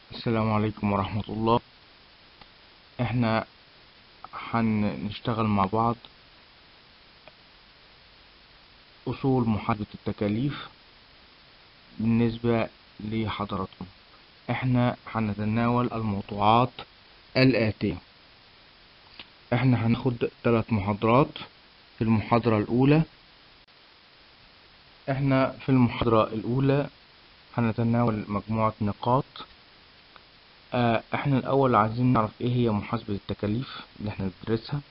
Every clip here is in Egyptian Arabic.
السلام عليكم ورحمة الله احنا هنشتغل مع بعض اصول محاسبة التكاليف بالنسبة لحضراتكم احنا هنتناول الموضوعات الآتية احنا هناخد ثلاث محاضرات في المحاضرة الاولى احنا في المحاضرة الاولى هنتناول مجموعة نقاط آه، احنا الاول عايزين نعرف ايه هي محاسبة التكاليف اللي احنا بندرسها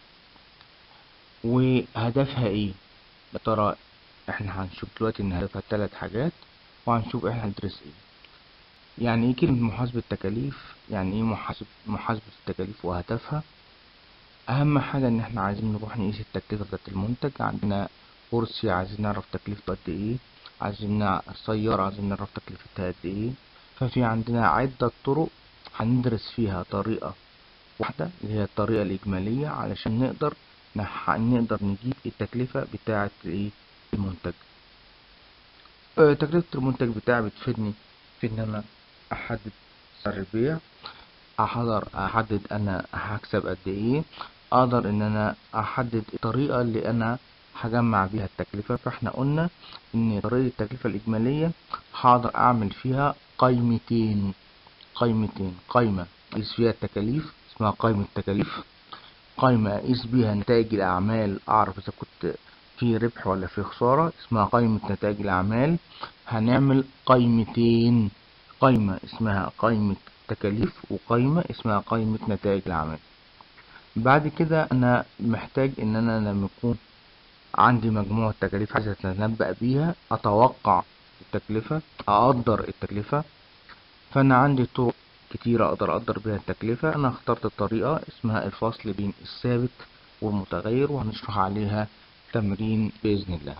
وهدفها ايه يا ترى احنا هنشوف دلوقتي ان هدفها ثلاث حاجات وهنشوف احنا هندرس ايه يعني ايه كلمة محاسبة التكاليف يعني ايه محاسب محاسبة التكاليف وهدفها اهم حاجة ان احنا عايزين نروح نقيس التكلفة بتاعت المنتج عندنا كرسي عايزين نعرف تكلفته قد ايه عايزين نع- سيارة عايزين نعرف تكلفتها قد ايه ففي عندنا عدة طرق هندرس فيها طريقة واحدة اللي هي الطريقة الإجمالية علشان نقدر نح... نقدر نجيب التكلفة بتاعة إيه المنتج آه، تكلفة المنتج بتاعي بتفيدني في إن أنا أحدد سعر البيع أقدر أحدد أنا هكسب قد إيه أقدر إن أنا أحدد الطريقة اللي أنا هجمع بيها التكلفة فإحنا قلنا إن طريقة التكلفة الإجمالية هقدر أعمل فيها قيمتين قيمتين قيمة أقيس فيها التكاليف اسمها قيمة تكاليف قيمة أقيس بيها نتائج الأعمال أعرف إذا كنت في ربح ولا في خسارة اسمها قيمة نتائج الأعمال هنعمل قيمتين قيمة اسمها قيمة تكاليف وقيمة اسمها قيمة نتائج الأعمال بعد كده أنا محتاج إن أنا لما يكون عندي مجموعة تكاليف عايز أتنبأ بيها أتوقع التكلفة أقدر التكلفة فأنا عندي طرق كتيرة أقدر أقدر بيها التكلفة أنا اخترت الطريقة اسمها الفصل بين الثابت والمتغير وهنشرح عليها تمرين بإذن الله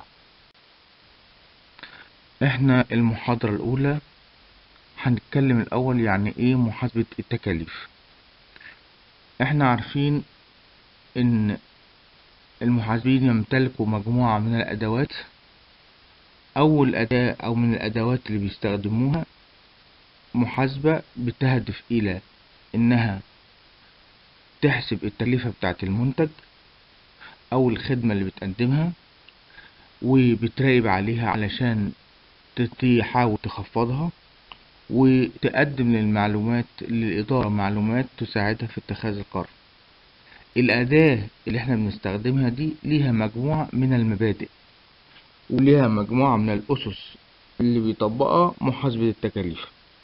احنا المحاضرة الأولى هنتكلم الأول يعني إيه محاسبة التكاليف احنا عارفين إن المحاسبين يمتلكوا مجموعة من الأدوات أول أداة أو من الأدوات اللي بيستخدموها محاسبة بتهدف إلى إنها تحسب التكلفة بتاعة المنتج أو الخدمة اللي بتقدمها وبتراقب عليها علشان تحاول تخفضها وتقدم للمعلومات للإدارة معلومات تساعدها في اتخاذ القرار الأداة اللي احنا بنستخدمها دي ليها مجموعة من المبادئ وليها مجموعة من الأسس اللي بيطبقها محاسبة التكاليف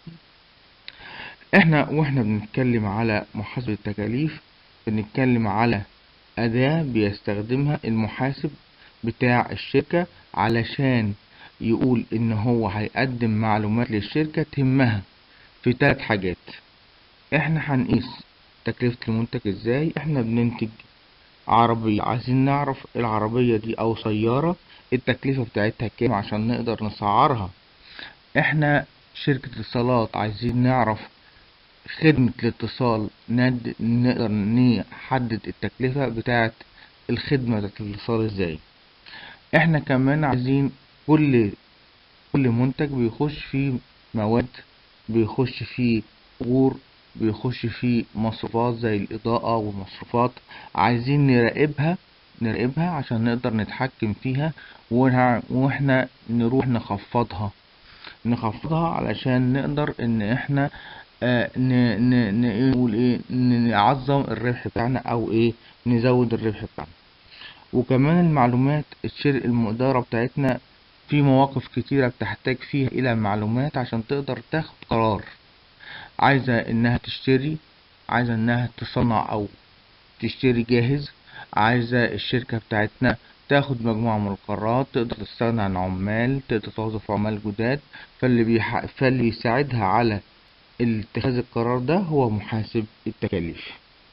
احنا واحنا بنتكلم على محاسبة التكاليف بنتكلم على أداة بيستخدمها المحاسب بتاع الشركة علشان يقول إن هو هيقدم معلومات للشركة تهمها في تلات حاجات احنا هنقيس تكلفة المنتج ازاي احنا بننتج عربية عايزين نعرف العربية دي أو سيارة التكلفة بتاعتها كام عشان نقدر نسعرها احنا شركة اتصالات عايزين نعرف خدمة الاتصال ند... نقدر نحدد التكلفة بتاعة الخدمة بتاعة الاتصال ازاي احنا كمان عايزين كل كل منتج بيخش فيه مواد بيخش فيه أجور بيخش فيه مصروفات زي الإضاءة والمصروفات عايزين نراقبها نراقبها عشان نقدر نتحكم فيها ونع- واحنا نروح نخفضها نخفضها علشان نقدر ان احنا آه، ن- ن- ن- إيه نقول ايه ن- نعظم الربح بتاعنا او ايه نزود الربح بتاعنا وكمان المعلومات الشر المقدرة بتاعتنا في مواقف كتيرة بتحتاج فيها إلى معلومات عشان تقدر تاخد قرار عايزة إنها تشتري عايزة إنها تصنع أو تشتري جاهز عايزة الشركة بتاعتنا تاخد مجموعة من القرارات تقدر تستغنى عن عمال تقدر توظف عمال جداد فاللي بيح... فاللي بيساعدها على اتخاذ القرار ده هو محاسب التكاليف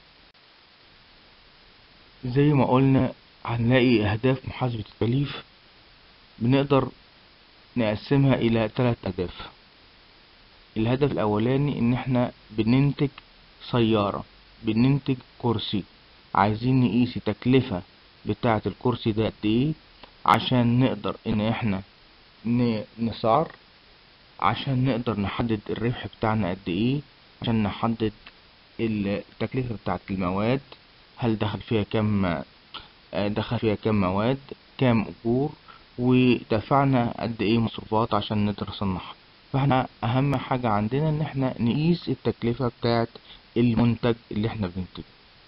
زي ما قلنا هنلاقي أهداف محاسبة التكاليف بنقدر نقسمها إلى ثلاث أهداف الهدف الأولاني إن إحنا بننتج سيارة بننتج كرسي عايزين نقيس التكلفة بتاعة الكرسي ده قد إيه عشان نقدر إن إحنا ن- نسعر عشان نقدر نحدد الربح بتاعنا قد ايه عشان نحدد التكلفة بتاعة المواد هل دخل فيها كم آه، دخل فيها كم مواد كام أجور ودفعنا قد ايه مصروفات عشان نقدر نصنعها فاحنا اهم حاجة عندنا ان احنا نقيس التكلفة بتاعة المنتج اللي احنا بننتجه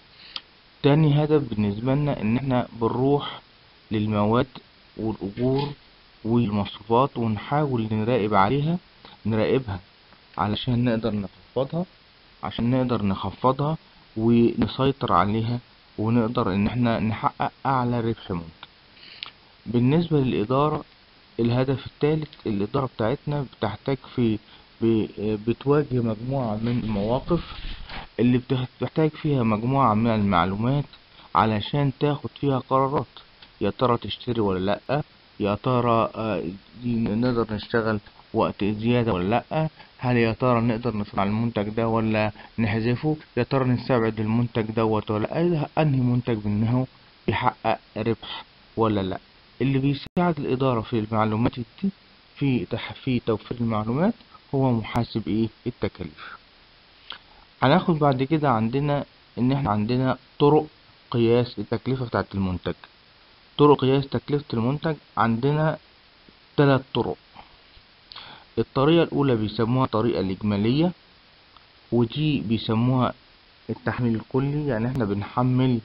تاني هدف بالنسبة لنا ان احنا بنروح للمواد والاجور والمصروفات ونحاول نراقب عليها نراقبها علشان نقدر نخفضها عشان نقدر نخفضها ونسيطر عليها ونقدر ان احنا نحقق اعلى ربح ممكن بالنسبة للإدارة الهدف الثالث الإدارة بتاعتنا بتحتاج في ب- بتواجه مجموعة من المواقف اللي بتح- بتحتاج فيها مجموعة من المعلومات علشان تاخد فيها قرارات يا ترى تشتري ولا لأ يا ترى آه، دي نقدر نشتغل وقت زيادة ولا لأ هل يا ترى نقدر نصنع المنتج ده ولا نحذفه يا ترى نستبعد المنتج دوت ولا لأ أنهي منتج منه بيحقق ربح ولا لأ اللي بيساعد الإدارة في المعلومات دي في تح- في توفير المعلومات هو محاسب ايه التكاليف هناخد بعد كده عندنا ان احنا عندنا طرق قياس التكلفة بتاعة المنتج طرق قياس تكلفة المنتج عندنا ثلاث طرق الطريقة الأولى بيسموها الطريقة الإجمالية ودي بيسموها التحميل الكلي يعني احنا بنحمل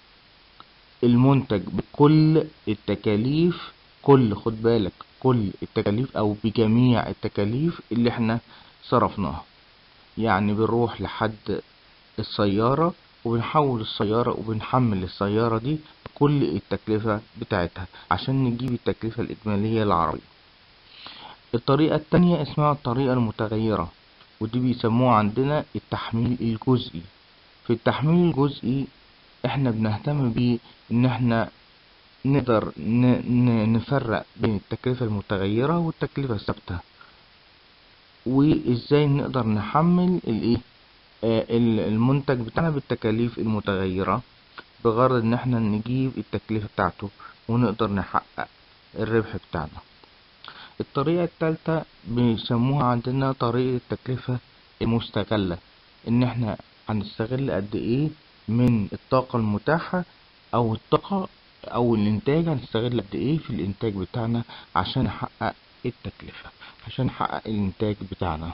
المنتج بكل التكاليف كل خد بالك كل التكاليف او بجميع التكاليف اللي احنا صرفناها يعني بنروح لحد السيارة وبنحول السيارة وبنحمل السيارة دي كل التكلفة بتاعتها عشان نجيب التكلفة الإجمالية العربية الطريقة التانية اسمها الطريقة المتغيرة ودي بيسموها عندنا التحميل الجزئي في التحميل الجزئي احنا بنهتم بيه ان احنا نقدر ن- ن- نفرق بين التكلفة المتغيرة والتكلفة الثابتة وازاي نقدر نحمل الايه آه، ال- المنتج بتاعنا بالتكاليف المتغيرة بغرض ان احنا نجيب التكلفة بتاعته ونقدر نحقق الربح بتاعنا الطريقة التالتة بيسموها عندنا طريقة التكلفة المستغلة ان احنا هنستغل قد ايه من الطاقة المتاحة او الطاقة او الانتاج هنستغل قد ايه في الانتاج بتاعنا عشان نحقق التكلفة عشان نحقق الانتاج بتاعنا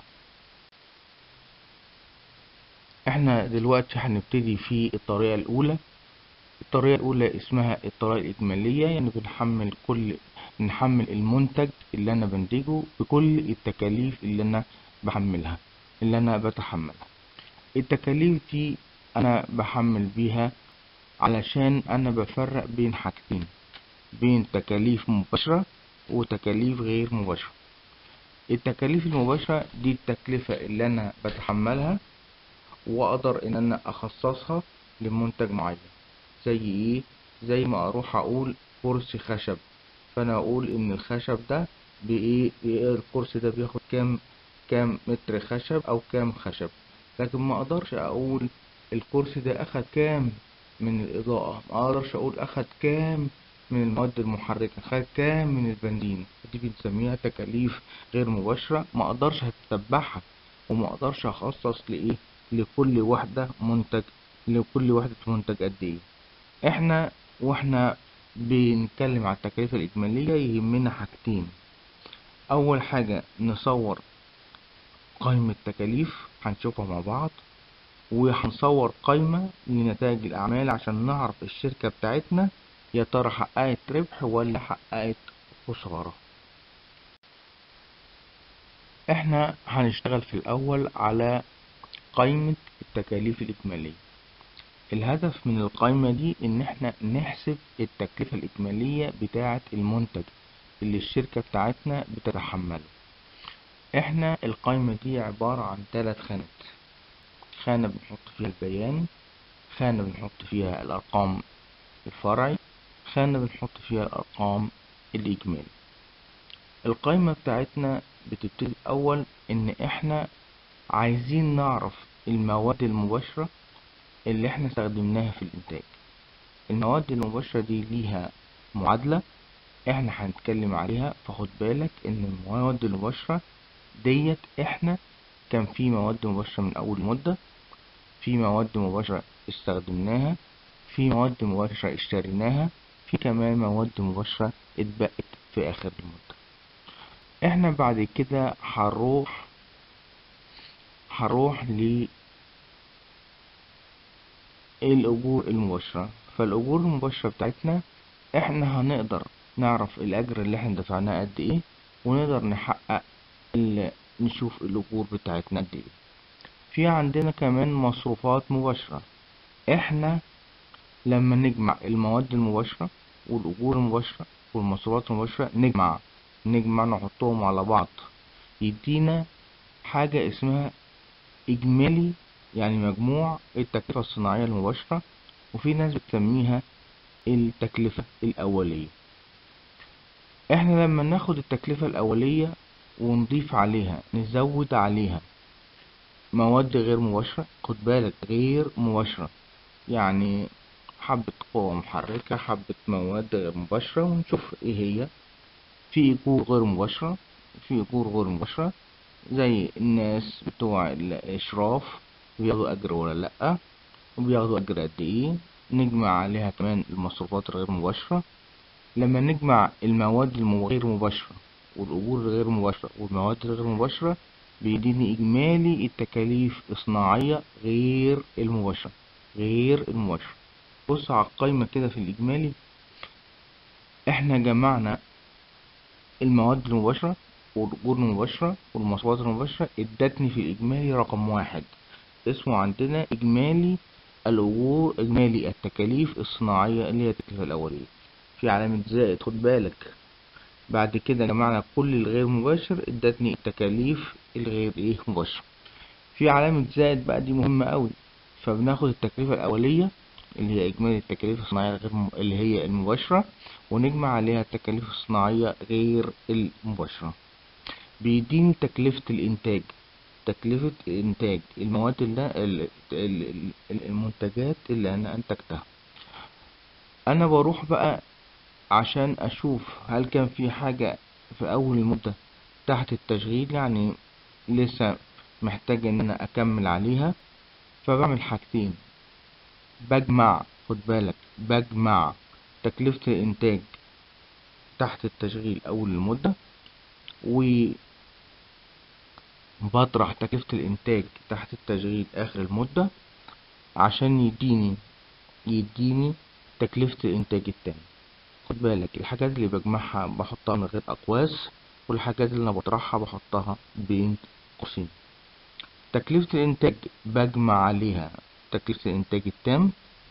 احنا دلوقتي هنبتدي في الطريقة الاولى الطريقة الاولى اسمها الطريقة الاجمالية يعني بنحمل كل نحمل المنتج اللي انا بنتجه بكل التكاليف اللي انا بحملها اللي انا بتحملها التكاليف دي انا بحمل بيها علشان انا بفرق بين حاجتين بين تكاليف مباشرة وتكاليف غير مباشرة التكاليف المباشرة دي التكلفة اللي انا بتحملها واقدر ان انا اخصصها لمنتج معين زي ايه زي ما اروح اقول كرسي خشب فانا اقول ان الخشب ده بايه بإيه الكرسي ده بياخد كام كام متر خشب او كام خشب لكن ما اقدرش اقول الكرسي ده اخد كام من الاضاءة ما اقدرش اقول اخد كام من المواد المحركة اخد كام من البنزين دي بنسميها تكاليف غير مباشرة ما اقدرش اتبعها وما اقدرش اخصص لايه لكل واحدة منتج لكل وحدة منتج قد ايه احنا واحنا بنتكلم على التكاليف الإجمالية يهمنا حاجتين أول حاجة نصور قائمة تكاليف هنشوفها مع بعض وهنصور قائمة لنتائج الأعمال عشان نعرف الشركة بتاعتنا يا ترى حققت ربح ولا حققت خسارة احنا هنشتغل في الأول على قائمة التكاليف الإجمالية الهدف من القائمة دي إن احنا نحسب التكلفة الإجمالية بتاعة المنتج اللي الشركة بتاعتنا بتتحمله احنا القائمة دي عبارة عن ثلاث خانات خانة بنحط فيها البيان خانة بنحط فيها الأرقام الفرعي خانة بنحط فيها الأرقام الإجمالي القائمة بتاعتنا بتبتدي الأول إن احنا عايزين نعرف المواد المباشرة اللي احنا استخدمناها في الإنتاج المواد المباشرة دي ليها معادلة احنا هنتكلم عليها فخد بالك ان المواد المباشرة ديت احنا كان في مواد مباشرة من أول مدة في مواد مباشرة استخدمناها في مواد مباشرة اشتريناها في كمان مواد مباشرة اتبقت في آخر المدة احنا بعد كده هنروح هنروح للأجور المباشرة فالأجور المباشرة بتاعتنا احنا هنقدر نعرف الأجر اللي احنا دفعناه قد ايه ونقدر نحقق ال- نشوف الأجور بتاعتنا قد ايه في عندنا كمان مصروفات مباشرة احنا لما نجمع المواد المباشرة والأجور المباشرة والمصروفات المباشرة نجمع نجمع نحطهم على بعض يدينا حاجة اسمها إجمالي يعني مجموع التكلفة الصناعية المباشرة وفي ناس بتسميها التكلفة الأولية احنا لما ناخد التكلفة الأولية ونضيف عليها نزود عليها مواد غير مباشرة خد بالك غير مباشرة يعني حبة قوة محركة حبة مواد غير مباشرة ونشوف ايه هي في أجور غير مباشرة في أجور غير مباشرة زي الناس بتوع الإشراف بياخدوا أجر ولا لأ وبياخدوا أجر قد إيه نجمع عليها كمان المصروفات الغير مباشرة لما نجمع المواد الغير مباشرة والأجور الغير مباشرة والمواد الغير مباشرة بيديني إجمالي التكاليف الصناعية غير المباشرة غير المباشرة بص على القايمة كده في الإجمالي احنا جمعنا المواد المباشرة والأجور المباشرة والمصروفات المباشرة ادتني في الإجمالي رقم واحد اسمه عندنا إجمالي الأجور إجمالي التكاليف الصناعية اللي هي التكلفة الأولية في علامة زائد خد بالك بعد كده جمعنا كل الغير مباشر ادتني التكاليف الغير ايه مباشرة في علامة زائد بقى دي مهمة قوي فبناخد التكلفة الأولية اللي هي إجمالي التكاليف الصناعية غير م... اللي هي المباشرة ونجمع عليها التكاليف الصناعية غير المباشرة بيديني تكلفة الإنتاج تكلفة إنتاج المواد اللي ال- ال- ال- المنتجات اللي أنا أنتجتها أنا بروح بقى عشان أشوف هل كان في حاجة في أول المدة تحت التشغيل يعني لسه محتاج إن أنا أكمل عليها فبعمل حاجتين بجمع خد بالك بجمع تكلفة الإنتاج تحت التشغيل أول المدة وبطرح تكلفة الإنتاج تحت التشغيل آخر المدة عشان يديني يديني تكلفة الإنتاج التاني خد بالك الحاجات اللي بجمعها بحطها من غير أقواس والحاجات اللي أنا بطرحها بحطها بين قوسين تكلفة الإنتاج بجمع عليها تكلفة الإنتاج التام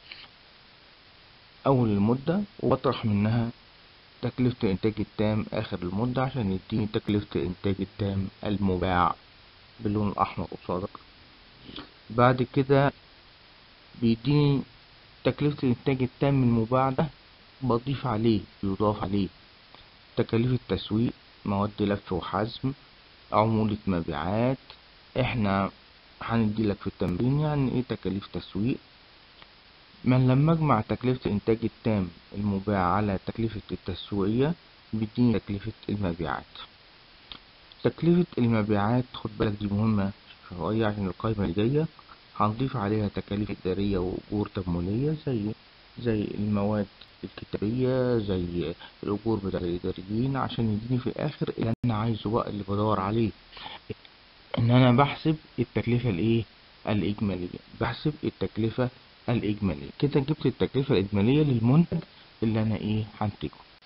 أول المدة وبطرح منها تكلفة الإنتاج التام آخر المدة عشان يديني تكلفة الإنتاج التام المباع باللون الأحمر قصادك بعد كده بيديني تكلفة الإنتاج التام المباع ده بضيف عليه يضاف عليه تكاليف التسويق مواد لف وحزم عمولة مبيعات احنا هنديلك في التمرين يعني ايه تكاليف تسويق من لما اجمع تكلفة الانتاج التام المباع على تكلفة التسويقية بيديني تكلفة المبيعات تكلفة المبيعات خد بالك دي مهمة شوية عشان القائمة اللي جاية هنضيف عليها تكاليف إدارية وأجور تمويلية زي زي المواد الكتابية زي الأجور بتاع الإداريين عشان يديني في الآخر اللي أنا عايزه بقى اللي بدور عليه إن أنا بحسب التكلفة الإيه الإجمالية بحسب التكلفة الإجمالية كده جبت التكلفة الإجمالية للمنتج اللي أنا إيه هنتجه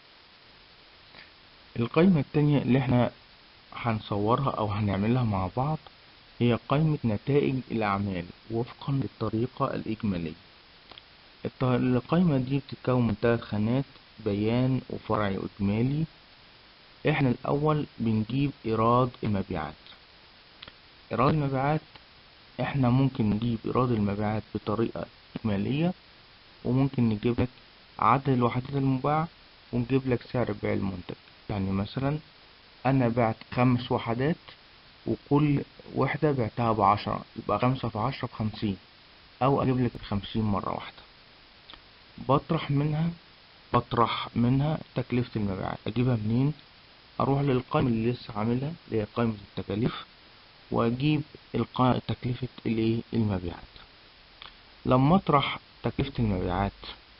القائمة التانية اللي إحنا هنصورها أو هنعملها مع بعض هي قائمة نتائج الأعمال وفقا للطريقة الإجمالية الط- القائمة دي بتتكون من تلات خانات بيان وفرعي وإجمالي احنا الأول بنجيب إيراد المبيعات إيراد المبيعات احنا ممكن نجيب إيراد المبيعات بطريقة إجمالية وممكن نجيب لك عدد الوحدات المباعة ونجيب لك سعر بيع المنتج يعني مثلا أنا بعت خمس وحدات وكل وحدة بعتها بعشرة يبقى خمسة في عشرة بخمسين أو أجيب لك الخمسين مرة واحدة بطرح منها بطرح منها تكلفة المبيعات أجيبها منين أروح للقائمة اللي لسه عاملها اللي هي قائمة التكاليف واجيب القا- تكلفة الايه المبيعات لما اطرح تكلفة المبيعات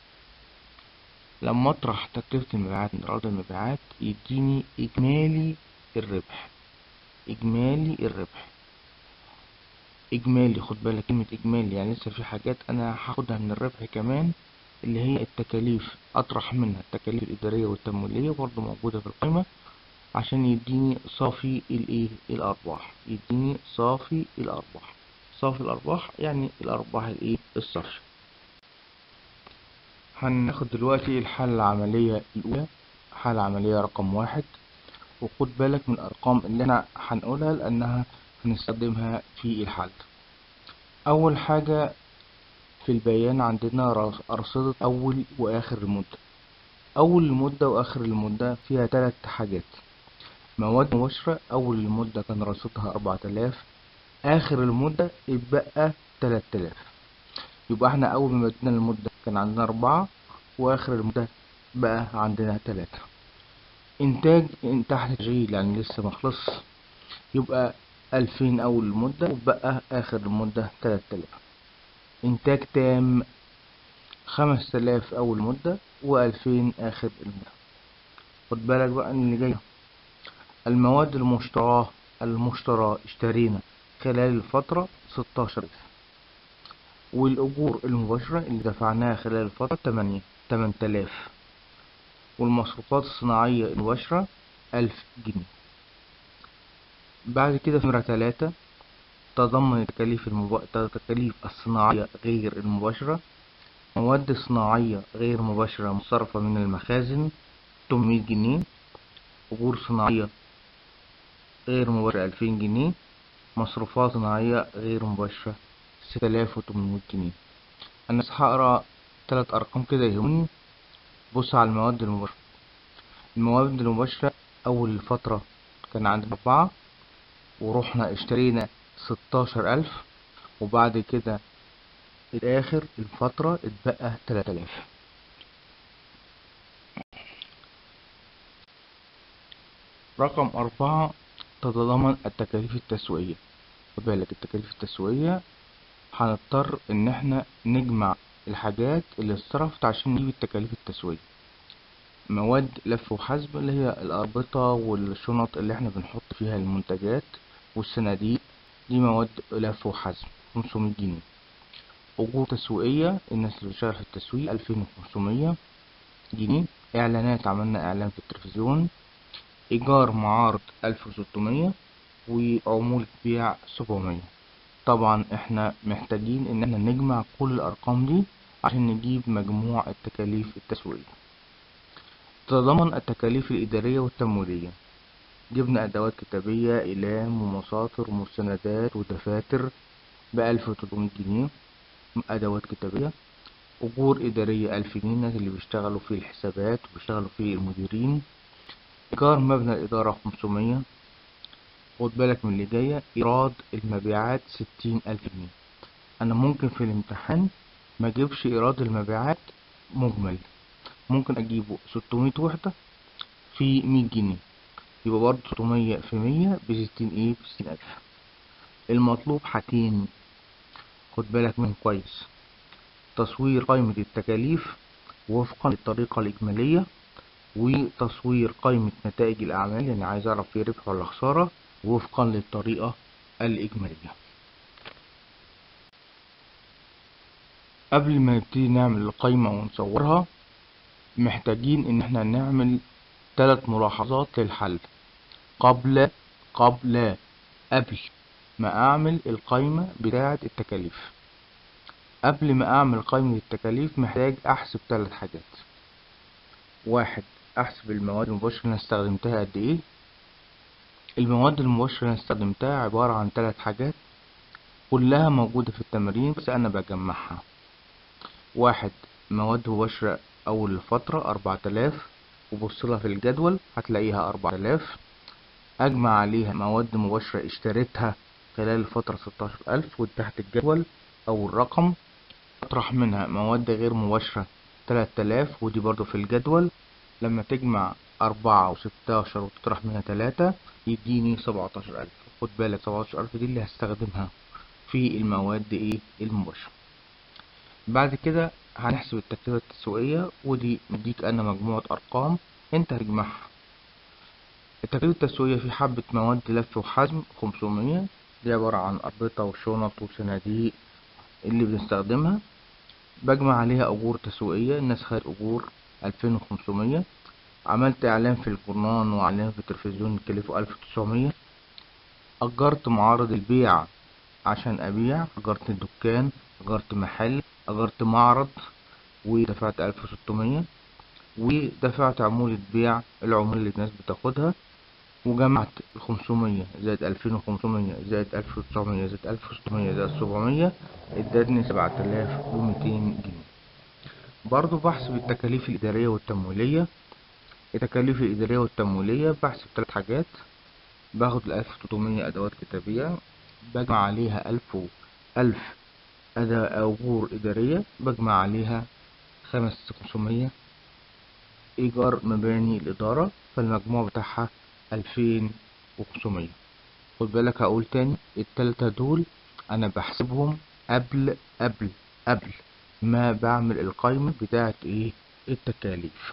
لما اطرح تكلفة المبيعات من أرض المبيعات يديني إجمالي الربح إجمالي الربح إجمالي خد بالك كلمة إجمالي يعني لسه في حاجات أنا هاخدها من الربح كمان اللي هي التكاليف أطرح منها التكاليف الإدارية والتمويلية برضه موجودة في القائمة عشان يديني صافي الإيه الأرباح يديني صافي الأرباح صافي الأرباح يعني الأرباح الإيه الصافية هناخد دلوقتي الحالة العملية الأولى حالة عملية رقم واحد وخد بالك من الأرقام اللي احنا هنقولها لأنها هنستخدمها في الحل أول حاجة في البيان عندنا رص- أرصدة أول وآخر المدة أول المدة وآخر المدة فيها تلات حاجات مواد مباشرة أول المدة كان رصيدها أربعة آلاف آخر المدة اتبقى تلات آلاف يبقى احنا أول ما بدينا المدة كان عندنا أربعة وآخر المدة بقى عندنا تلاتة إنتاج تحت تشغيل يعني لسه مخلص يبقى ألفين أول المدة وبقى آخر المدة تلات آلاف إنتاج تام خمس آلاف أول مدة وألفين آخر المدة خد بالك بقى إن اللي جاي المواد المشتراه المشترى اشترينا خلال الفترة ستاشر ألف والأجور المباشرة اللي دفعناها خلال الفترة تمانية تمن تلاف والمصروفات الصناعية المباشرة ألف جنيه بعد كده في نمرة تلاتة تضمن التكاليف المب... التكاليف الصناعية غير المباشرة مواد صناعية غير مباشرة مصرفة من المخازن 800 جنيه أجور صناعية غير مباشرة 2000 جنيه مصروفات صناعية غير مباشرة 6800 جنيه أنا بس هقرا تلات أرقام كده يهمني بص على المواد المباشرة المواد المباشرة أول الفترة كان عندنا أربعة ورحنا اشترينا ستاشر ألف وبعد كده الآخر الفترة اتبقى تلات آلاف رقم أربعة تتضمن التكاليف التسويقية خد بالك التكاليف التسويقية هنضطر إن احنا نجمع الحاجات اللي اتصرفت عشان نجيب التكاليف التسويقية مواد لف وحسب اللي هي الأربطة والشنط اللي احنا بنحط فيها المنتجات والصناديق دي مواد لف وحسب 500 جنيه أجور تسويقية الناس اللي بتشتغل في التسويق 2500 جنيه إعلانات عملنا إعلان في التلفزيون إيجار معارض 1600 وعمولة بيع 700 طبعا احنا محتاجين ان احنا نجمع كل الارقام دي عشان نجيب مجموع التكاليف التسويقية تتضمن التكاليف الإدارية والتمويلية جبنا أدوات كتابية إقلام ومساطر ومستندات ودفاتر بألف وتلتمية جنيه أدوات كتابية أجور إدارية ألف جنيه الناس اللي بيشتغلوا في الحسابات وبيشتغلوا في المديرين إيجار مبنى الإدارة خمسمية خد بالك من اللي جاية إيراد المبيعات ستين ألف جنيه أنا ممكن في الامتحان ما أجيبش إيراد المبيعات مجمل ممكن أجيبه ستمية وحدة في مية جنيه يبقى برضه ستمية في مية بستين إيه بستين ألف المطلوب حاجتين خد بالك منهم كويس تصوير قائمة التكاليف وفقا للطريقة الإجمالية وتصوير قائمة نتائج الأعمال يعني عايز أعرف فيه ربح ولا خسارة وفقا للطريقة الإجمالية قبل ما نبتدي نعمل القائمة ونصورها محتاجين إن احنا نعمل ثلاث ملاحظات للحل قبل قبل قبل ما أعمل القائمة بتاعة التكاليف قبل ما أعمل قائمة التكاليف محتاج أحسب ثلاث حاجات واحد أحسب المواد المباشرة اللي أنا استخدمتها قد إيه المواد المباشرة اللي أنا استخدمتها عبارة عن ثلاث حاجات كلها موجودة في التمرين بس أنا بجمعها واحد مواد مباشرة أول الفترة أربعة آلاف وبصلها في الجدول هتلاقيها أربعة آلاف أجمع عليها مواد مباشرة اشتريتها خلال الفترة ستاشر ألف وتحت الجدول أو الرقم أطرح منها مواد غير مباشرة تلات آلاف ودي برضو في الجدول لما تجمع أربعة وستاشر وتطرح منها تلاتة يديني سبعتاشر ألف خد بالك 17000 دي اللي هستخدمها في المواد ايه المباشرة بعد كده هنحسب التكلفة التسويقية ودي مديك انا مجموعة ارقام انت هتجمعها التكلفة التسويقية في حبة مواد لف وحزم 500 دي عبارة عن أربطة وشنط وصناديق اللي بنستخدمها بجمع عليها أجور تسويقية الناس خدت أجور 2500 عملت إعلان في الجورنان وإعلان في التلفزيون كلفه 1900 أجرت معارض البيع عشان أبيع أجرت دكان أجرت محل أجرت معرض ودفعت 1600 ودفعت عمولة بيع العمولة اللي الناس بتاخدها وجمعت الخمسمية زائد ألفين وخمسمية زائد ألف وتسعمية زائد ألف وستمية زائد سبعمية ادتني سبعة آلاف ومتين جنيه برضو بحسب التكاليف الإدارية والتمويلية التكاليف الإدارية والتمويلية بحسب تلات حاجات باخد الألف وتلتمية أدوات كتابية بجمع عليها ألف و ألف أداة أجور إدارية بجمع عليها خمس خمسمية إيجار مباني الإدارة فالمجموع بتاعها ألفين وخمسمية خد بالك هقول تاني التلاتة دول أنا بحسبهم قبل قبل قبل ما بعمل القايمة بتاعت إيه التكاليف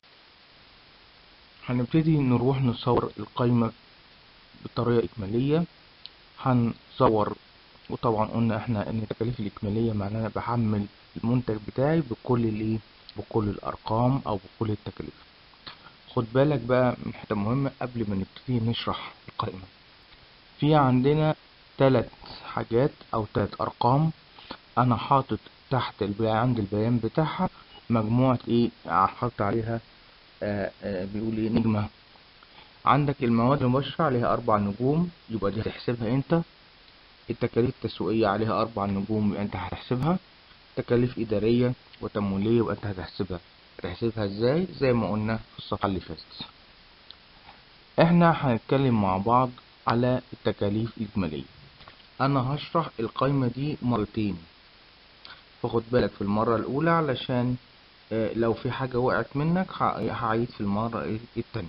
هنبتدي نروح نصور القايمة بطريقة إكمالية هنصور وطبعا قلنا احنا ان التكاليف الإكمالية معناها أنا بحمل المنتج بتاعي بكل الايه بكل الأرقام أو بكل التكاليف خد بالك بقى من حتة مهمة قبل ما نبتدي نشرح القائمة في عندنا تلات حاجات أو تلات أرقام أنا حاطط تحت البيان عند البيان بتاعها مجموعة إيه حاطط عليها آآ آآ بيقول إيه نجمة عندك المواد المباشرة عليها أربع نجوم يبقى دي هتحسبها أنت التكاليف التسويقية عليها أربع نجوم يبقى أنت هتحسبها تكاليف إدارية وتمويلية يبقى أنت هتحسبها هتحسبها ازاي زي ما قلنا في الصفحة اللي فاتت احنا هنتكلم مع بعض على التكاليف الإجمالية أنا هشرح القايمة دي مرتين فخد بالك في المرة الأولى علشان اه لو في حاجة وقعت منك هعيد في المرة التانية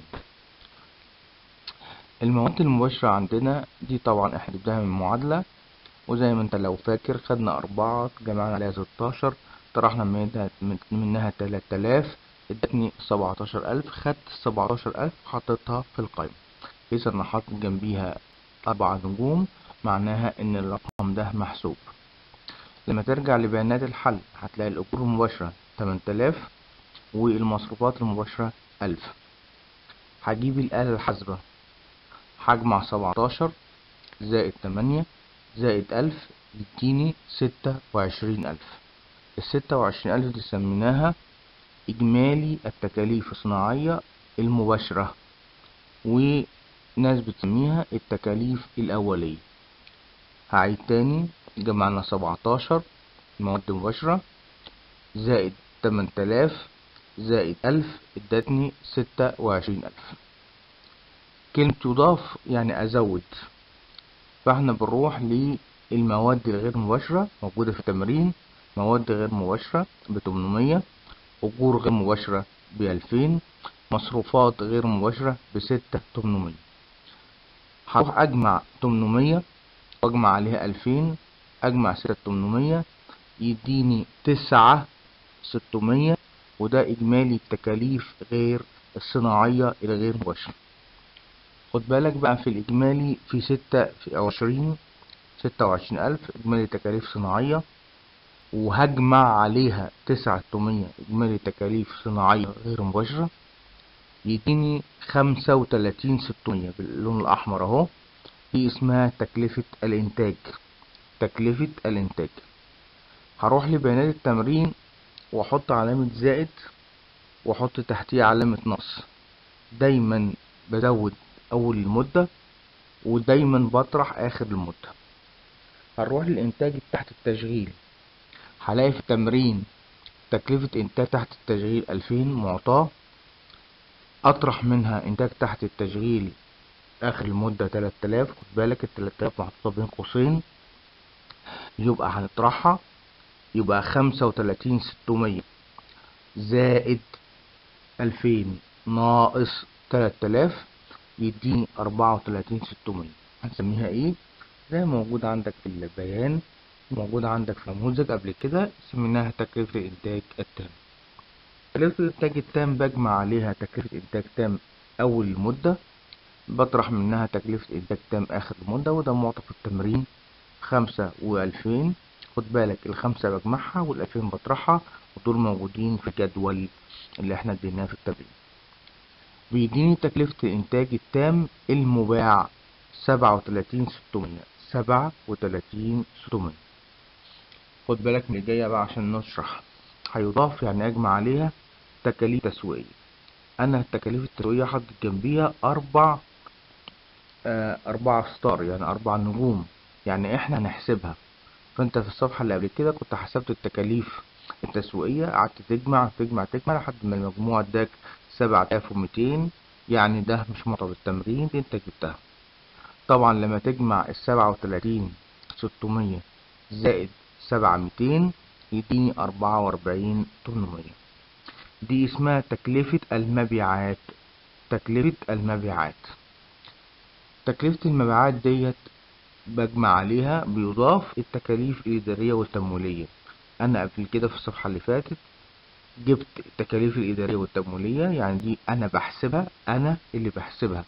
المواد المباشرة عندنا دي طبعا احنا جبناها من معادلة وزي ما انت لو فاكر خدنا أربعة جمعنا عليها ستاشر طرحنا منها منها تلات آلاف ادتني سبعتاشر ألف خدت السبعتاشر ألف حطيتها في القائمة إذا أنا حاطط جنبيها أربع نجوم معناها إن الرقم ده محسوب لما ترجع لبيانات الحل هتلاقي الأجور المباشرة تمن تلاف والمصروفات المباشرة ألف هجيب الآلة الحاسبة هجمع سبعتاشر زائد تمانية زائد ألف يديني ستة وعشرين ألف الستة وعشرين ألف دي سميناها إجمالي التكاليف الصناعية المباشرة وناس بتسميها التكاليف الأولية هعيد تاني جمعنا سبعتاشر مواد مباشرة زائد تمن تلاف زائد ألف ادتني ستة وعشرين ألف كلمة يضاف يعني أزود فاحنا بنروح للمواد الغير مباشرة موجودة في التمرين مواد غير مباشرة بتمنمية أجور غير مباشرة بألفين مصروفات غير مباشرة بستة تمنمية هروح أجمع تمنمية وأجمع عليها ألفين أجمع ستة تمنمية يديني تسعة ستمية وده إجمالي التكاليف غير الصناعية الغير مباشرة خد بالك بقى في الإجمالي في ستة في عشرين ستة وعشرين ألف إجمالي تكاليف صناعية وهجمع عليها تسعة تومية إجمالي تكاليف صناعية غير مباشرة يديني خمسة وتلاتين ستمية باللون الأحمر أهو دي اسمها تكلفة الإنتاج تكلفة الإنتاج هروح لبيانات التمرين وأحط علامة زائد وأحط تحتيه علامة نقص دايما بزود أول المدة ودايما بطرح آخر المدة هنروح للإنتاج تحت التشغيل هلاقي في التمرين تكلفة إنتاج تحت التشغيل ألفين معطاة أطرح منها إنتاج تحت التشغيل آخر المدة تلات آلاف خد بالك التلات آلاف محطوطة بين قوسين يبقى هنطرحها يبقى خمسة وتلاتين ستمية زائد ألفين ناقص تلات آلاف يديني أربعة وتلاتين ستمية هنسميها ايه زي ما موجود عندك في البيان موجود عندك في نموذج قبل كده سميناها تكلفة الإنتاج التام تكلفة الإنتاج التام بجمع عليها تكلفة إنتاج تام أول المدة بطرح منها تكلفة إنتاج تام آخر المدة وده معطى في التمرين خمسة وألفين خد بالك الخمسة بجمعها والألفين بطرحها ودول موجودين في الجدول اللي احنا اديناه في التمرين بيديني تكلفة الإنتاج التام المباع سبعة وتلاتين ستمية سبعة وتلاتين ستمية خد بالك من الجاية بقى عشان نشرح هيضاف يعني أجمع عليها تكاليف تسويقية أنا التكاليف التسويقية حاطط جنبيها أربع آه أربعة ستار يعني أربع نجوم يعني إحنا هنحسبها فأنت في الصفحة اللي قبل كده كنت حسبت التكاليف التسويقية قعدت تجمع تجمع تجمع لحد ما المجموع اداك سبعة آلاف وميتين يعني ده مش معطى بالتمرين دي انت جبتها طبعا لما تجمع السبعة وتلاتين ستمية زائد سبعة ميتين يديني أربعة وأربعين تمنمية دي اسمها تكلفة المبيعات تكلفة المبيعات تكلفة المبيعات ديت بجمع عليها بيضاف التكاليف الإدارية والتمويلية أنا قبل كده في الصفحة اللي فاتت جبت التكاليف الإدارية والتمويلية يعني دي أنا بحسبها أنا اللي بحسبها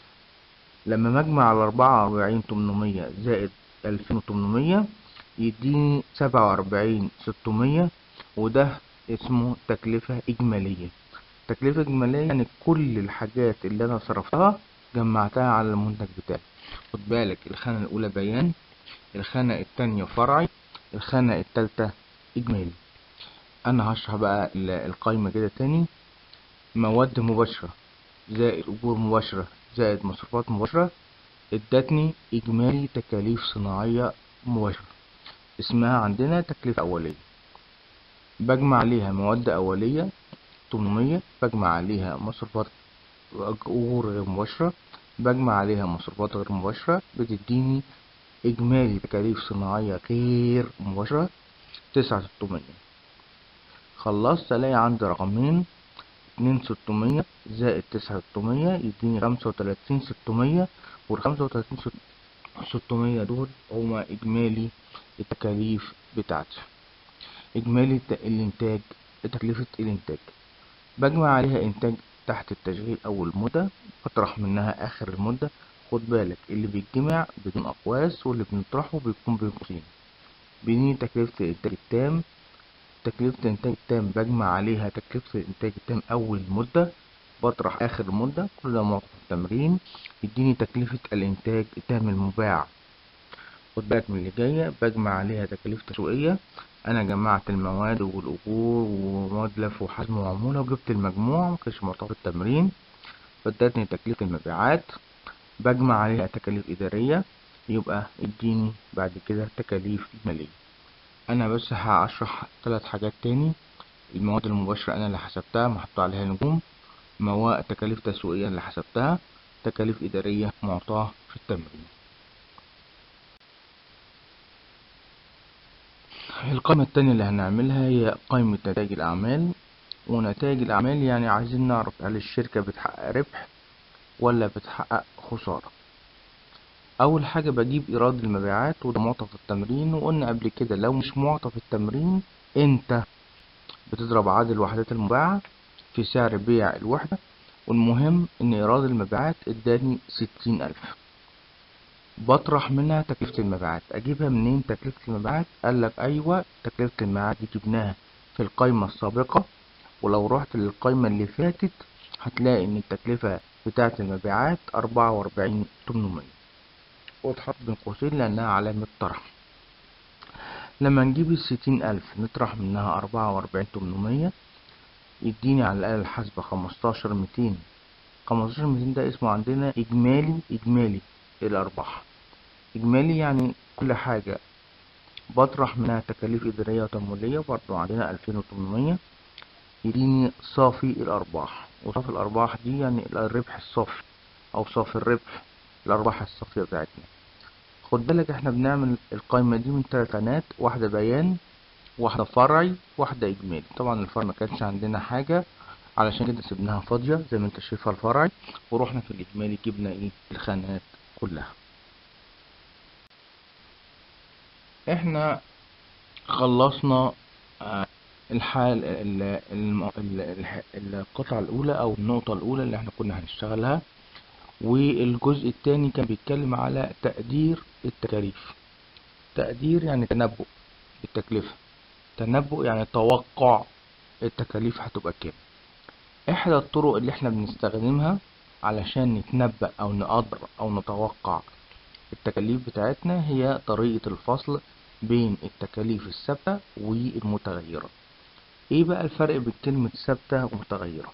لما مجمع على أربعة وأربعين تمنمية زائد ألفين وتمنمية يديني سبعة وأربعين ستمية وده اسمه تكلفة إجمالية تكلفة إجمالية يعني كل الحاجات اللي أنا صرفتها جمعتها على المنتج بتاعي خد بالك الخانة الأولى بيان الخانة التانية فرعي الخانة التالتة إجمالي أنا هشرح بقى القايمة كده تاني مواد مباشرة زائد أجور مباشرة زائد مصروفات مباشرة ادتني إجمالي تكاليف صناعية مباشرة اسمها عندنا تكلفة أولية بجمع عليها مواد أولية تمنمية بجمع عليها مصروفات أجور غير مباشرة بجمع عليها مصروفات غير مباشرة بتديني إجمالي تكاليف صناعية غير مباشرة تسعة ستمية خلصت ألاقي عندي رقمين اتنين ستمية زائد تسعة ستمية يديني خمسة وتلاتين ستمية والخمسة وتلاتين ستمية دول هما إجمالي التكاليف بتاعتي إجمالي الإنتاج تكلفة الإنتاج بجمع عليها إنتاج تحت التشغيل أول مدة بطرح منها آخر المدة خد بالك اللي بيتجمع بدون أقواس واللي بنطرحه بيكون بين قوسين بيديني تكلفة الإنتاج التام تكلفة الإنتاج التام بجمع عليها تكلفة الإنتاج التام أول مدة بطرح آخر المدة كل ده معطى في التمرين يديني تكلفة الإنتاج التام المباع خد بالك من اللي جاية بجمع عليها تكاليف تسويقية أنا جمعت المواد والأجور ومواد لف وحزم وعمولة وجبت المجموع مكانش معطى في التمرين فادتني تكلفة المبيعات بجمع عليها تكاليف إدارية يبقى اديني بعد كده تكاليف مالية أنا بس هشرح ثلاث حاجات تاني المواد المباشرة أنا اللي حسبتها محطوط عليها نجوم مواد تكاليف تسويقية اللي حسبتها تكاليف إدارية معطاة في التمرين القائمة التانية اللي هنعملها هي قائمة نتائج الأعمال ونتائج الأعمال يعني عايزين نعرف هل الشركة بتحقق ربح ولا بتحقق خسارة أول حاجة بجيب إيراد المبيعات وده معطى في التمرين وقلنا قبل كده لو مش معطى في التمرين أنت بتضرب عدد الوحدات المباعة في سعر بيع الوحدة والمهم إن إيراد المبيعات اداني ستين ألف بطرح منها تكلفة المبيعات أجيبها منين تكلفة المبيعات قالك أيوة تكلفة المبيعات دي جبناها في القايمة السابقة ولو رحت للقايمة اللي فاتت هتلاقي إن التكلفة بتاعة المبيعات أربعة وأربعين تمنمية وتحط بين قوسين لأنها علامة طرح لما نجيب الستين ألف نطرح منها أربعة وأربعين تمنمية يديني على الآلة الحاسبة خمستاشر ميتين خمستاشر ميتين ده اسمه عندنا إجمالي إجمالي الأرباح إجمالي يعني كل حاجة بطرح منها تكاليف إدارية وتمويلية برضو عندنا ألفين وتمنمية يديني صافي الأرباح وصافي الأرباح دي يعني الربح الصافي أو صافي الربح الأرباح الصافية بتاعتنا خد بالك احنا بنعمل القائمة دي من تلات قنوات واحدة بيان واحدة فرعي واحدة إجمالي طبعا الفرع ما كانش عندنا حاجة علشان كده سيبناها فاضية زي ما انت شايفها الفرعي ورحنا في الإجمالي جبنا ايه الخانات كلها احنا خلصنا آه، الحال ال- الم- ال- ال- القطعة الأولى أو النقطة الأولى اللي احنا كنا هنشتغلها والجزء التاني كان بيتكلم على تقدير التكاليف تقدير يعني تنبؤ بالتكلفة تنبؤ يعني توقع التكاليف هتبقى كام احدى الطرق اللي احنا بنستخدمها علشان نتنبأ او نقدر او نتوقع التكاليف بتاعتنا هي طريقة الفصل بين التكاليف الثابتة والمتغيرة ايه بقى الفرق بين كلمة ثابتة ومتغيرة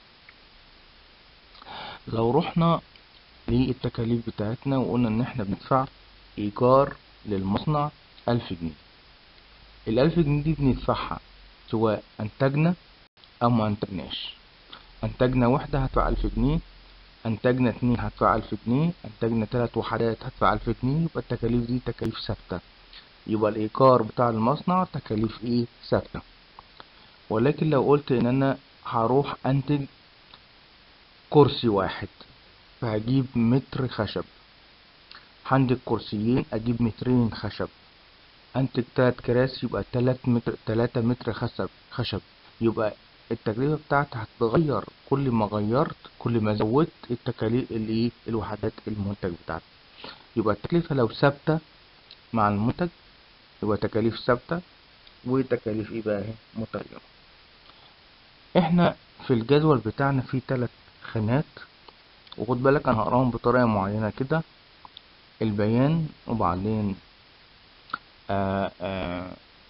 لو رحنا للتكاليف بتاعتنا وقلنا ان احنا بندفع ايجار للمصنع الف جنيه الالف جنيه دي بندفعها سواء انتجنا او ما انتجناش انتجنا وحدة هدفع الف جنيه انتجنا اتنين هدفع الف جنيه انتجنا تلات وحدات هدفع الف جنيه يبقى التكاليف دي تكاليف ثابتة يبقى الايجار بتاع المصنع تكاليف ايه ثابتة ولكن لو قلت ان انا هروح انتج كرسي واحد فهجيب متر خشب هنتج كرسيين اجيب مترين خشب انتج تلات كراسي يبقى تلات متر تلاتة متر خشب خشب يبقى التكلفة بتاعتي هتتغير كل ما غيرت كل ما زودت التكاليف اللي الوحدات المنتج بتاعتي يبقى التكلفة لو ثابتة مع المنتج يبقى تكاليف ثابتة وتكاليف ايه بقى اهي متغيرة احنا في الجدول بتاعنا فيه تلات خانات وخد بالك انا هقراهم بطريقة معينة كده البيان وبعدين آآ آآ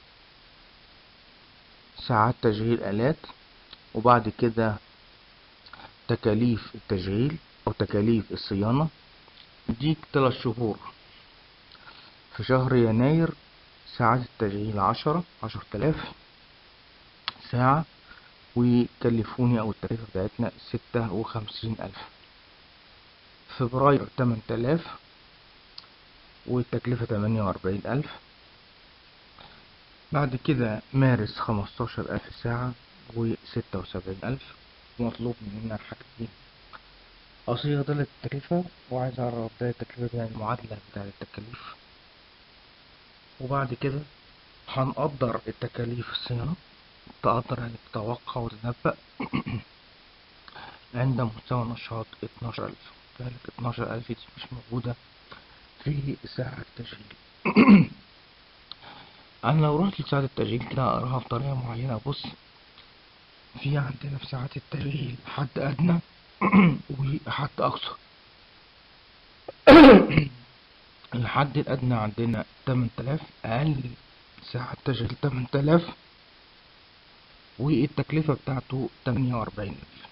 ساعات تشغيل آلات وبعد كده تكاليف التشغيل أو تكاليف الصيانة دي تلات شهور في شهر يناير ساعات التشغيل عشرة عشر تلاف ساعة وكلفوني أو التكلفة بتاعتنا ستة وخمسين ألف فبراير تمن تلاف والتكلفة تمانية وأربعين ألف بعد كده مارس خمستاشر ألف ساعة وستة وسبعين ألف مطلوب مننا حاجتين أصيغ ده التكلفة وعايز أعرف ده التكلفة يعني المعادلة بتاع التكاليف وبعد كده هنقدر التكاليف الصيانة تقدر يعني تتوقع وتتنبأ عند مستوى نشاط اتناشر ألف ذلك اتناشر ألف دي مش موجودة في ساعة التشغيل أنا لو رحت لساعة التشغيل كده أقراها بطريقة معينة بص في عندنا في ساعات التشغيل حد أدنى وحد أقصى الحد الأدنى عندنا تمن تلاف أقل ساعة تشغيل تمن تلاف والتكلفة بتاعته تمانية وأربعين ألف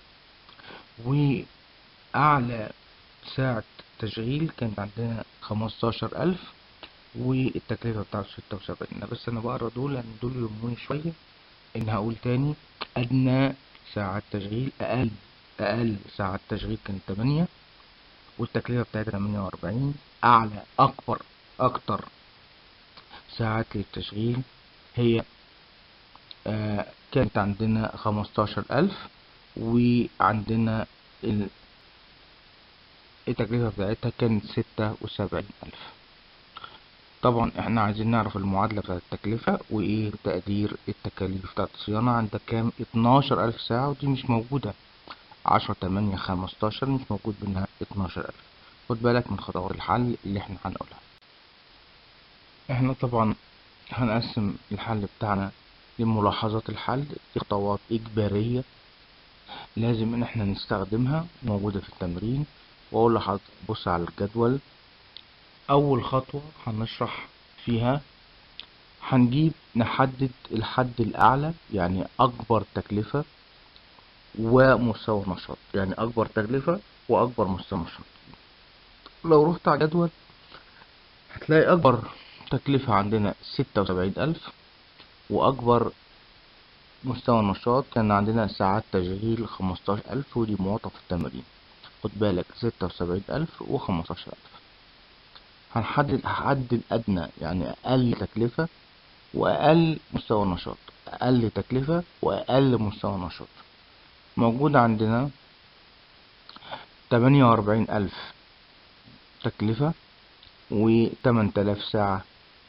وأعلى ساعة تشغيل كانت عندنا خمستاشر ألف والتكلفة بتاعته ستة وسبعين بس أنا بقرا دول لأن دول يهموني شوية إن هقول تاني أدنى ساعة تشغيل أقل أقل ساعة تشغيل كانت تمانية والتكلفة بتاعتها تمانية وأربعين أعلى أكبر أكتر ساعات للتشغيل هي آه كانت عندنا خمستاشر ألف وعندنا ال- التكلفة بتاعتها كانت ستة وسبعين ألف طبعا احنا عايزين نعرف المعادلة بتاعت التكلفة وايه تقدير التكاليف بتاعت الصيانة عندك كام اتناشر ألف ساعة ودي مش موجودة عشرة تمانية خمستاشر مش موجود منها اتناشر ألف خد بالك من خطوات الحل اللي احنا هنقولها احنا طبعا هنقسم الحل بتاعنا لملاحظات الحل دي خطوات إجبارية لازم ان احنا نستخدمها موجودة في التمرين واقول لحضرتك بص على الجدول اول خطوة هنشرح فيها هنجيب نحدد الحد الاعلى يعني اكبر تكلفة ومستوى نشاط يعني اكبر تكلفة واكبر مستوى نشاط لو رحت على الجدول هتلاقي اكبر تكلفة عندنا ستة وسبعين الف واكبر مستوى نشاط كان عندنا ساعات تشغيل خمستاشر ألف ودي مواطن في التمرين خد بالك ستة وسبعين ألف وخمستاشر ألف هنحدد حد الأدنى يعني أقل تكلفة وأقل مستوى نشاط أقل تكلفة وأقل مستوى نشاط موجود عندنا تمانية وأربعين ألف تكلفة وتمن تلاف ساعة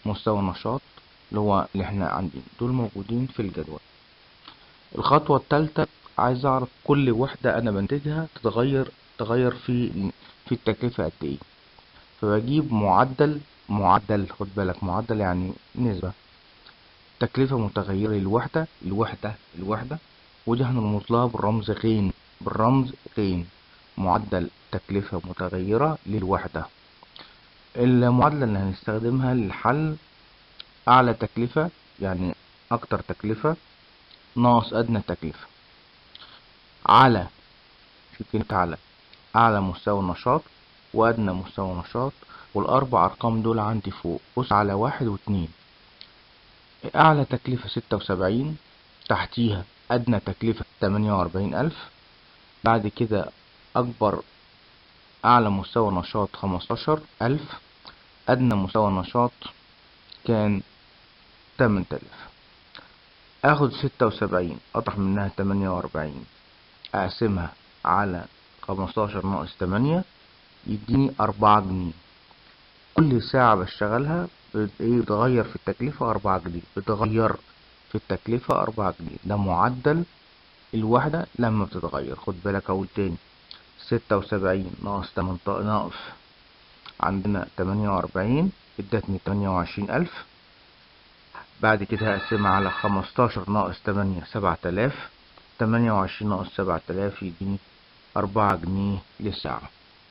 مستوى النشاط اللي هو اللي احنا عندنا دول موجودين في الجدول الخطوة التالتة عايز اعرف كل وحدة انا بنتجها تتغير تغير في في التكلفة قد ايه فبجيب معدل معدل خد بالك معدل يعني نسبة تكلفة متغيرة للوحدة الوحدة الوحدة ودي هنرمز لها بالرمز غين بالرمز غين معدل تكلفة متغيرة للوحدة المعادلة اللي هنستخدمها للحل أعلى تكلفة يعني أكتر تكلفة ناقص أدنى تكلفة على في كلمة على أعلى مستوى نشاط وأدنى مستوى نشاط والأربع أرقام دول عندي فوق بص على واحد واتنين أعلى تكلفة ستة وسبعين تحتيها أدنى تكلفة تمانية وأربعين ألف بعد كده أكبر أعلى مستوى نشاط خمستاشر ألف أدنى مستوى نشاط كان تمن تلاف أخد ستة وسبعين أطرح منها تمانية وأربعين أقسمها على خمستاشر ناقص تمانية يديني أربعة جنيه كل ساعة بشتغلها بتغير في التكلفة أربعة جنيه بتغير في التكلفة أربعة جنيه ده معدل الوحدة لما بتتغير خد بالك أقول تاني ستة وسبعين ناقص تمنتا ناقص عندنا تمانية وأربعين ادتني تمانية وعشرين ألف بعد كده هقسمها على خمستاشر ناقص تمانية سبعة آلاف تمانية وعشرين ناقص سبعة آلاف يديني أربعة جنيه للساعة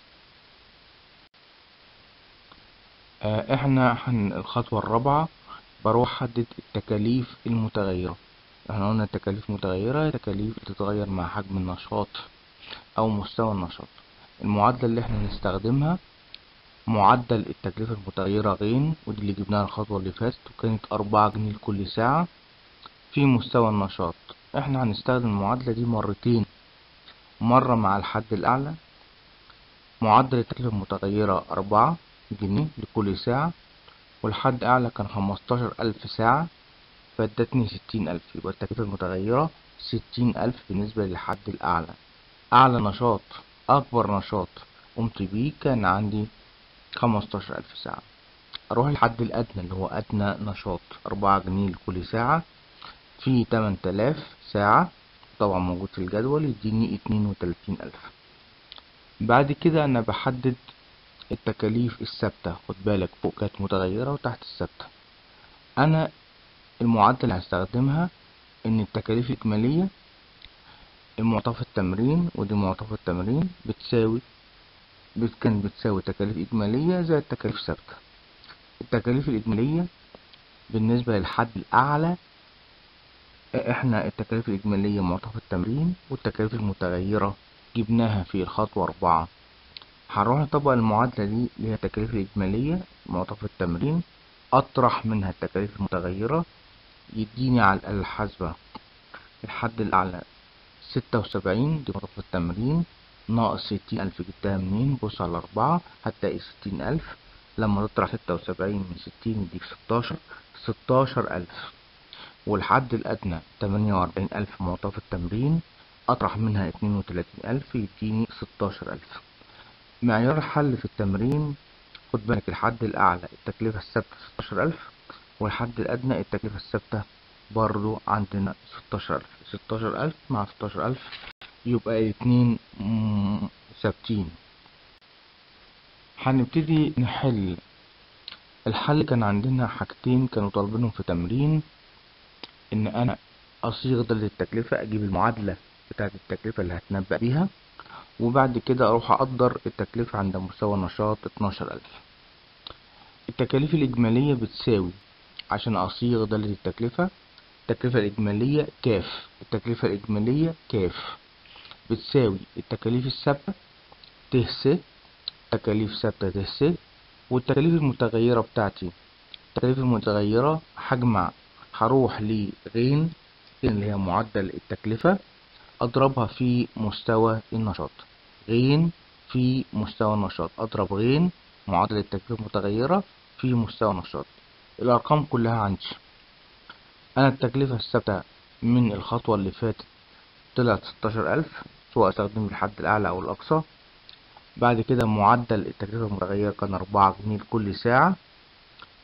احنا هن الخطوة الرابعة بروح احدد التكاليف المتغيرة احنا قلنا التكاليف متغيرة تكاليف بتتغير مع حجم النشاط او مستوى النشاط المعادلة اللي احنا هنستخدمها معدل التكلفة المتغيرة غين ودي اللي جبناها الخطوة اللي فاتت وكانت أربعة جنيه لكل ساعة في مستوى النشاط احنا هنستخدم المعادلة دي مرتين مرة مع الحد الأعلى معدل التكلفة المتغيرة أربعة جنيه لكل ساعة والحد أعلى كان خمستاشر ألف ساعة فادتني ستين ألف يبقى التكلفة المتغيرة ستين ألف بالنسبة للحد الأعلى أعلى نشاط أكبر نشاط قمت بيه كان عندي خمستاشر ألف ساعة أروح الحد الأدنى اللي هو أدنى نشاط أربعة جنيه لكل ساعة في تمن تلاف ساعة طبعا موجود في الجدول يديني اتنين وتلاتين ألف بعد كده أنا بحدد التكاليف الثابتة خد بالك فوق كانت متغيرة وتحت الثابتة أنا المعادلة اللي هستخدمها إن التكاليف الإجمالية المعطى التمرين ودي معطى التمرين بتساوي بت- كانت بتساوي تكاليف إجمالية زائد تكاليف ثابتة التكاليف الإجمالية بالنسبة للحد الأعلى احنا التكاليف الإجمالية معطى التمرين والتكاليف المتغيرة جبناها في الخطوة أربعة هنروح نطبق المعادلة دي اللي هي التكاليف الإجمالية معطى التمرين أطرح منها التكاليف المتغيرة يديني على الآلة الحاسبة الحد الأعلى ستة وسبعين دي معطى التمرين ناقص ستين ألف جبتها منين بص على أربعة هتلاقي ستين ألف لما تطرح ستة وسبعين من ستين يديك ستاشر ستاشر ألف والحد الأدنى تمانية وأربعين ألف معطى التمرين أطرح منها اتنين وتلاتين ألف يديني ستاشر ألف معيار الحل في التمرين خد بالك الحد الأعلى التكلفة الثابتة ستاشر ألف والحد الأدنى التكلفة الثابتة برضو عندنا ستاشر ألف ستاشر ألف مع ستاشر ألف يبقى الاتنين مم، ثابتين هنبتدي نحل الحل كان عندنا حاجتين كانوا طالبينهم في تمرين ان انا اصيغ دالة التكلفة اجيب المعادلة بتاعة التكلفة اللي هتنبأ بيها وبعد كده اروح اقدر التكلفة عند مستوى نشاط اتناشر الف التكاليف الاجمالية بتساوي عشان اصيغ دالة التكلفة التكلفة الاجمالية كاف التكلفة الاجمالية كاف بتساوي التكاليف الثابتة ت س تكاليف ثابتة ت س والتكاليف المتغيرة بتاعتي التكاليف المتغيرة هجمع هروح لغين اللي هي معدل التكلفة أضربها في مستوى النشاط غين في مستوى النشاط أضرب غين معدل التكلفة المتغيرة في مستوى النشاط الأرقام كلها عندي أنا التكلفة الثابتة من الخطوة اللي فاتت طلعت ستاشر ألف سواء استخدم الحد الأعلى أو الأقصى بعد كده معدل التكلفة المتغيرة كان أربعة جنيه لكل ساعة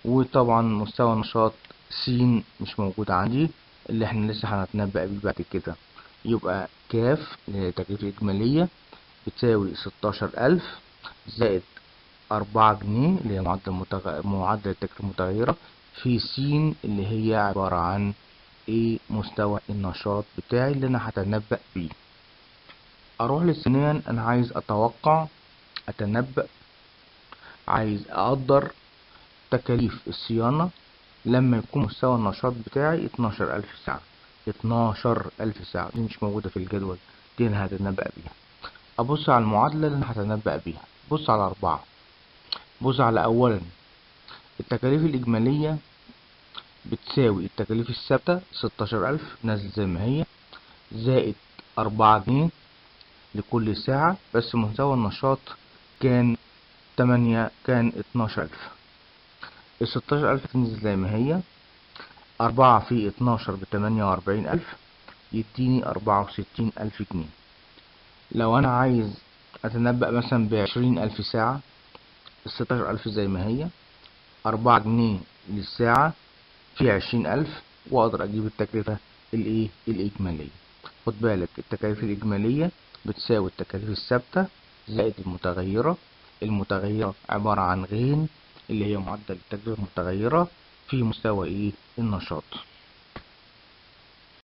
وطبعا مستوى النشاط س مش موجود عندي اللي احنا لسه هنتنبأ بيه بعد كده يبقى كاف اللي هي التكلفة الإجمالية بتساوي ستاشر ألف زائد أربعة جنيه اللي هي معدل متغ... معدل التكلفة المتغيرة في س اللي هي عبارة عن ايه مستوى النشاط بتاعي اللي انا هتنبأ بيه اروح للثانيا انا عايز اتوقع اتنبأ عايز اقدر تكاليف الصيانة لما يكون مستوى النشاط بتاعي اتناشر ألف ساعة اتناشر ألف ساعة دي مش موجودة في الجدول دي أنا هتنبأ بيها أبص على المعادلة اللي أنا هتنبأ بيها بص على أربعة بص على أولا التكاليف الإجمالية بتساوي التكاليف الثابتة ستاشر ألف نازل زي ما هي زائد أربعة جنيه لكل ساعة بس مستوى النشاط كان تمانية كان اتناشر ألف الستاشر ألف تنزل زي ما هي أربعة في اتناشر بتمانية وأربعين ألف يديني أربعة وستين ألف جنيه لو أنا عايز أتنبأ مثلا بعشرين ألف ساعة الستاشر ألف زي ما هي أربعة جنيه للساعة في عشرين ألف وأقدر أجيب التكلفة الإيه الإجمالية خد بالك التكاليف الإجمالية بتساوي التكاليف الثابتة زائد المتغيرة المتغيرة عبارة عن غين اللي هي معدل التكلفة المتغيرة في مستوى ايه النشاط